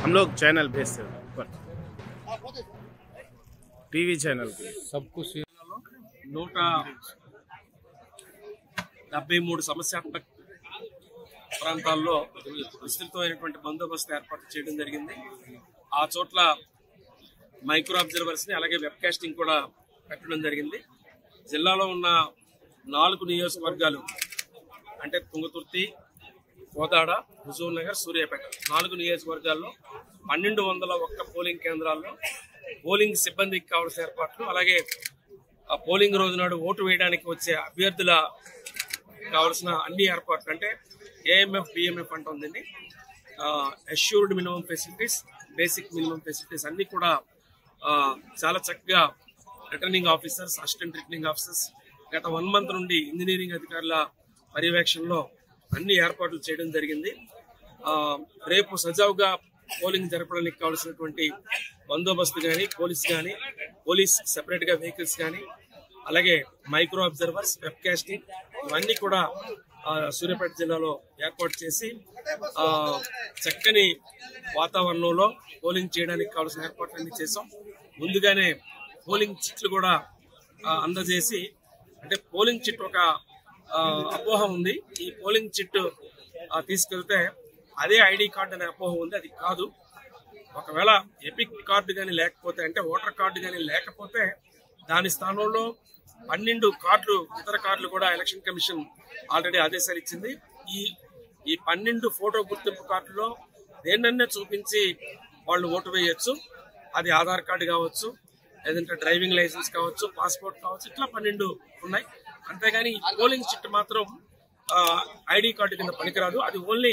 हम लोग चैनल भेजते हैं पर टीवी चैनल पे सब कुछ నూట డెబ్బై మూడు సమస్యాత్మక ప్రాంతాల్లో విస్తృతమైనటువంటి బందోబస్తు ఏర్పాటు చేయడం జరిగింది ఆ చోట్ల మైక్రో అబ్జర్వర్స్ ని అలాగే వెబ్ కాస్టింగ్ కూడా పెట్టడం జరిగింది జిల్లాలో ఉన్న నాలుగు నియోజకవర్గాలు అంటే తుంగతుర్తి కోదాడ హుజూర్ నగర్ సూర్యాపేట నాలుగు నియోజకవర్గాల్లో పన్నెండు వందల ఒక్క పోలింగ్ కేంద్రాల్లో పోలింగ్ సిబ్బందికి కావాల్సిన ఏర్పాట్లు అలాగే ఆ పోలింగ్ రోజు నాడు ఓటు వేయడానికి వచ్చే అభ్యర్థుల కావాల్సిన అన్ని ఏర్పాట్లు అంటే ఏఎంఎఫ్ బిఎంఎఫ్ అంటుందండి assured minimum facilities basic minimum facilities అన్ని కూడా ఆ, చాలా చక్కగా returning officers assistant returning officers గత వన్ మంత్ నుండి ఇంజనీరింగ్ అధికారుల పర్యవేక్షణలో అన్ని ఏర్పాట్లు చేయడం జరిగింది ఆ, రేపు సజావుగా పోలింగ్ జరపడానికి కావాల్సినటువంటి బందోబస్తు కానీ పోలీస్ కానీ పోలీస్ సెపరేట్ గా వెహికల్స్ కానీ అలాగే మైక్రో అబ్జర్వర్స్ వెబ్ కాస్టింగ్ ఇవన్నీ కూడా ఆ, సూర్యాపేట జిల్లాలో ఏర్పాటు చేసి ఆ, చక్కని వాతావరణంలో పోలింగ్ చేయడానికి కావాల్సిన ఏర్పాట్లన్నీ చేసాం ముందుగానే పోలింగ్ చిట్లు కూడా ఆ, అందజేసి అంటే పోలింగ్ చిట్ ఒక ఆ, అపోహ ఉంది ఈ పోలింగ్ చిట్ ఆ, తీసుకెళ్తే అదే ఐడి కార్డు అనే అపోహ ఉంది అది కాదు ఒకవేళ ఎపిక్ కార్డు కానీ లేకపోతే అంటే ఓటర్ కార్డు కానీ లేకపోతే దాని స్థానంలో పన్నెండు కార్డులు ఇతర కార్డులు కూడా ఎలక్షన్ కమిషన్ ఆల్రెడీ ఆదేశాలు ఇచ్చింది ఈ ఈ పన్నెండు ఫోటో గుర్తింపు కార్డులో దేన్నన్నా చూపించి వాళ్ళు ఓటు వేయొచ్చు అది ఆధార్ కార్డు కావచ్చు లేదంటే డ్రైవింగ్ లైసెన్స్ కావచ్చు పాస్పోర్ట్ కావచ్చు ఇట్లా పన్నెండు ఉన్నాయి అంతేగాని ఈ పోలింగ్ చిట్ మాత్రం ఐడి కార్డు కింద పనికిరాదు అది ఓన్లీ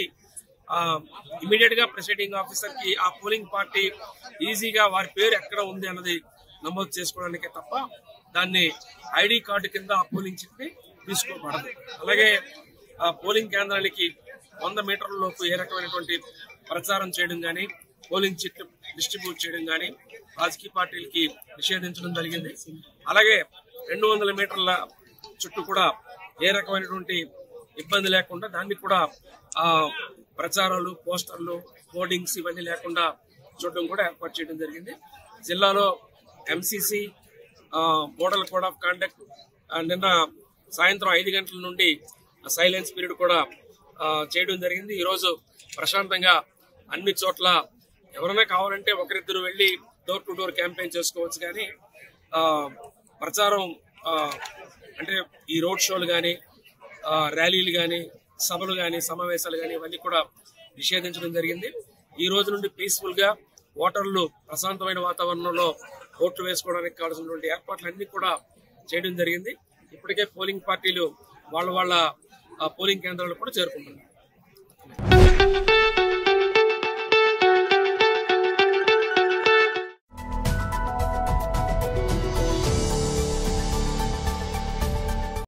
ఇమీడియట్ గా ప్రెసిడింగ్ ఆఫీసర్ కి ఆ పోలింగ్ పార్టీ ఈజీగా వారి పేరు ఎక్కడ ఉంది అన్నది నమోదు చేసుకోవడానికే తప్ప దాన్ని ఐడి కార్డు కింద ఆ పోలింగ్ చిట్ ని తీసుకోబడదు అలాగే ఆ పోలింగ్ కేంద్రానికి వంద మీటర్ల లోపు ఏ రకమైనటువంటి ప్రచారం చేయడం కానీ పోలింగ్ చిట్ డిస్ట్రిబ్యూట్ చేయడం కానీ రాజకీయ పార్టీలకి నిషేధించడం జరిగింది అలాగే రెండు వందల మీటర్ల చుట్టూ కూడా ఏ రకమైనటువంటి ఇబ్బంది లేకుండా దాన్ని కూడా ఆ ప్రచారాలు పోస్టర్లు హోర్డింగ్స్ ఇవన్నీ లేకుండా చూడడం కూడా ఏర్పాటు చేయడం జరిగింది జిల్లాలో MCC model code of conduct నిన్న సాయంత్రం ఐదు గంటల నుండి సైలెన్స్ పీరియడ్ కూడా ఆ, చేయడం జరిగింది ఈరోజు ప్రశాంతంగా అన్ని చోట్ల ఎవరైనా కావాలంటే ఒకరిద్దరు వెళ్ళి డోర్ టు డోర్ క్యాంపెయిన్ చేసుకోవచ్చు కానీ ఆ, ప్రచారం ఆ, అంటే ఈ రోడ్ షోలు కానీ ర్యాలీలు కానీ సభలు కానీ సమావేశాలు కానీ ఇవన్నీ కూడా నిషేధించడం జరిగింది ఈ రోజు నుండి పీస్ఫుల్ గా ఓటర్లు ప్రశాంతమైన వాతావరణంలో ఓట్లు వేసుకోవడానికి కావాల్సినటువంటి ఏర్పాట్లన్నీ కూడా చేయడం జరిగింది ఇప్పటికే పోలింగ్ పార్టీలు వాళ్ళ వాళ్ళ ఆ, పోలింగ్ కేంద్రాలు కూడా చేరుకుంటున్నారు